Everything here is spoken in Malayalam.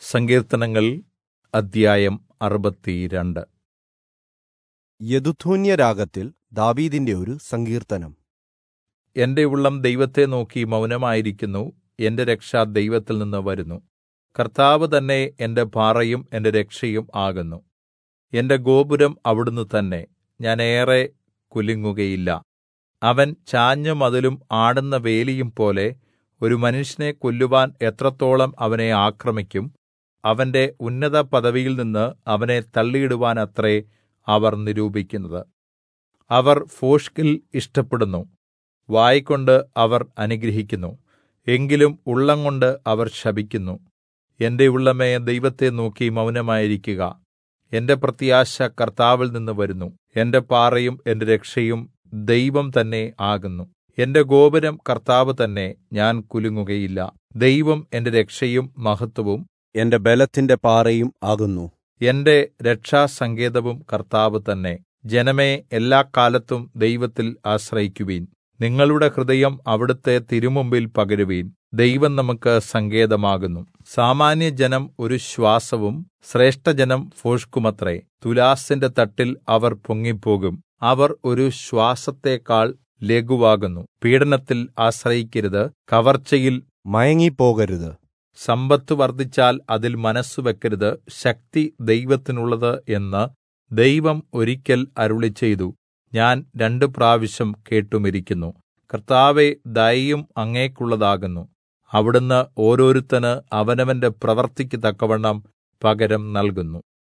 സങ്കീർത്തനങ്ങൾ അദ്ധ്യായം അറുപത്തിരണ്ട് യദുഥൂന്യരാഗത്തിൽ ദാവീദിന്റെ ഒരു സങ്കീർത്തനം എന്റെ ഉള്ളം ദൈവത്തെ നോക്കി മൗനമായിരിക്കുന്നു എന്റെ രക്ഷ ദൈവത്തിൽ നിന്ന് വരുന്നു കർത്താവ് തന്നെ എന്റെ പാറയും എന്റെ രക്ഷയും ആകുന്നു എന്റെ ഗോപുരം അവിടുന്ന് തന്നെ ഞാൻ ഏറെ കുലുങ്ങുകയില്ല അവൻ ചാഞ്ഞ മതിലും ആടുന്ന വേലിയും പോലെ ഒരു മനുഷ്യനെ കൊല്ലുവാൻ എത്രത്തോളം അവനെ ആക്രമിക്കും അവന്റെ ഉന്നത പദവിയിൽ നിന്ന് അവനെ തള്ളിയിടുവാനത്രേ അവർ നിരൂപിക്കുന്നത് അവർ ഭോഷ്കിൽ ഇഷ്ടപ്പെടുന്നു വായ്കൊണ്ട് അവർ അനുഗ്രഹിക്കുന്നു എങ്കിലും ഉള്ളംകൊണ്ട് അവർ ശപിക്കുന്നു എന്റെ ഉള്ളമേ ദൈവത്തെ നോക്കി മൗനമായിരിക്കുക എന്റെ പ്രത്യാശ കർത്താവിൽ നിന്ന് വരുന്നു എന്റെ പാറയും എന്റെ രക്ഷയും ദൈവം തന്നെ ആകുന്നു എന്റെ ഗോപുരം കർത്താവ് തന്നെ ഞാൻ കുലുങ്ങുകയില്ല ദൈവം എന്റെ രക്ഷയും മഹത്വവും എന്റെ ബലത്തിന്റെ പാറയും ആകുന്നു എന്റെ രക്ഷാസങ്കേതവും കർത്താവ് തന്നെ ജനമേ എല്ലാക്കാലത്തും ദൈവത്തിൽ ആശ്രയിക്കുവിൻ നിങ്ങളുടെ ഹൃദയം അവിടുത്തെ തിരുമുമ്പിൽ പകരുവിൻ ദൈവം നമുക്ക് സങ്കേതമാകുന്നു സാമാന്യജനം ഒരു ശ്വാസവും ശ്രേഷ്ഠജനം ഭോഷ്കുമത്രേ തുലാസിന്റെ തട്ടിൽ അവർ പൊങ്ങിപ്പോകും അവർ ഒരു ശ്വാസത്തേക്കാൾ ലഘുവാകുന്നു പീഡനത്തിൽ ആശ്രയിക്കരുത് കവർച്ചയിൽ മയങ്ങിപ്പോകരുത് സമ്പത്ത് വർദ്ധിച്ചാൽ അതിൽ മനസ്സു വെക്കരുത് ശക്തി ദൈവത്തിനുള്ളത് എന്ന് ദൈവം ഒരിക്കൽ അരുളിച്ചെയ്തു ഞാൻ രണ്ട് പ്രാവശ്യം കേട്ടുമിരിക്കുന്നു കർത്താവെ ദയയും അങ്ങേക്കുള്ളതാകുന്നു അവിടുന്ന് ഓരോരുത്തന് അവനവന്റെ പ്രവൃത്തിക്ക് തക്കവണ്ണം പകരം നൽകുന്നു